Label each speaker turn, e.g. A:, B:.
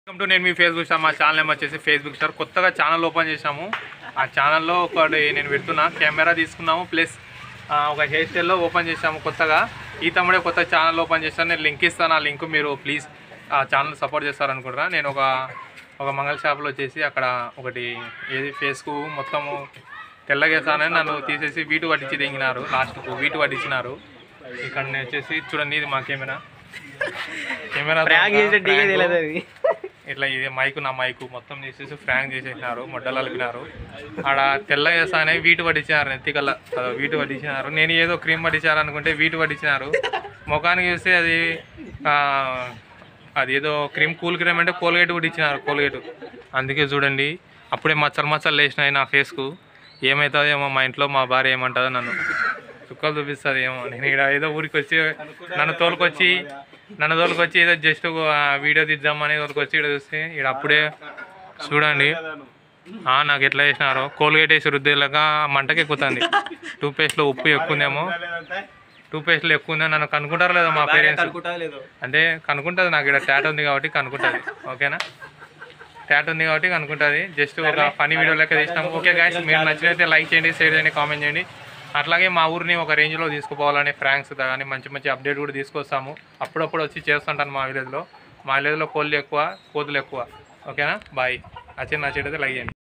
A: welcome to నేను మీ Facebook star మా ఛానల్ నేమ్ వచ్చేసి ఫేస్బుక్ స్టార్ కొత్తగా ఛానల్ ఓపెన్ చేసాము ఆ ఛానల్లో ఒకటి నేను పెడుతున్నా కెమెరా తీసుకున్నాము ప్లస్ ఆ, ఒక హెయిర్ స్టైల్లో ఓపెన్ చేసాము కొత్తగా ఈ తమ్ముడే కొత్త ఛానల్ ఓపెన్ చేస్తాను నేను లింక్ ఇస్తాను ఆ లింక్ మీరు ప్లీజ్ ఆ ఛానల్ సపోర్ట్ చేస్తారనుకుంటున్నా నేను ఒక ఒక మంగళ షాప్లో వచ్చేసి అక్కడ ఒకటి ఏది ఫేస్కు మొత్తము తెల్లగేసానని నన్ను తీసేసి వీటు పట్టించి దిగినారు లాస్ట్కు వీటు పట్టించినారు ఇక్కడ నేను వచ్చేసి చూడండి ఇది మా కెమెరా కెమెరా
B: ప్రాంక్ చేసిన టీకే తెలియదు అది
A: ఇట్లా ఇది మైకు నా మైకు మొత్తం తీసేసి ఫ్రాంక్ చేసేసినారు మొడ్డలు అలిపినారు ఆడ తెల్ల వేసానే వీటు పట్టించినారు నెత్తికల్లా అదో వీటు పట్టించినారు నేను ఏదో క్రీమ్ పట్టించారు అనుకుంటే వీటు పట్టించినారు ముఖానికి చూస్తే అది ఆ, అది ఏదో క్రీమ్ కూల్ క్రీమ్ అంటే కోల్గేట్ కూడా ఇచ్చినారు కోల్గేట్ అందుకే చూడండి అప్పుడే మచ్చలు మచ్చలు లేచినాయి నా ఫేస్కు ఏమవుతుందో ఏమో మా ఇంట్లో మా భార్య ఏమంటుందో నన్ను చుక్కలు చూపిస్తుంది ఏమో నేను ఇక్కడ ఏదో ఊరికి వచ్చి నన్ను తోలుకొచ్చి నన్ను తోలుకొచ్చి ఏదో జస్ట్ వీడియో తీద్దామని తోలుకొచ్చి ఇక్కడ చూస్తే ఇక్కడ అప్పుడే చూడండి ఆ, నాకు ఎట్లా చేసినారో కోల్గేట్ వేసి రుద్దేలాక మంటకి ఎక్కుతుంది టూత్ పేస్ట్లో ఉప్పు ఎక్కువ ఉందేమో టూత్ పేస్ట్లో ఎక్కువ ఉందో నన్ను కనుక్కుంటారు లేదా మా పేరెంట్స్
B: అనుకుంటా లేదు
A: అంటే కనుక్కుంటుంది నాకు ఇక్కడ ట్యాట్ ఉంది కాబట్టి కనుక్కుంటుంది ఓకేనా ట్యాట్ ఉంది కాబట్టి కనుక్కుంటుంది జస్ట్ ఒక ఫనీ వీడియో లెక్క తీసినాం ఓకే గాయస్ మీరు నచ్చినైతే లైక్ చేయండి షేర్ చేయండి కామెంట్ చేయండి అట్లాగే మా ఊరిని ఒక రేంజ్లో తీసుకుపోవాలని ఫ్రాంక్స్ కానీ మంచి మంచి అప్డేట్ కూడా తీసుకొస్తాము అప్పుడప్పుడు వచ్చి చేస్తుంటాను మా విలేజ్లో మా విలేజ్లో కోళ్ళు ఎక్కువ కోతులు ఎక్కువ ఓకేనా బాయ్ నచ్చింది నచ్చేటైతే లైక్ చేయండి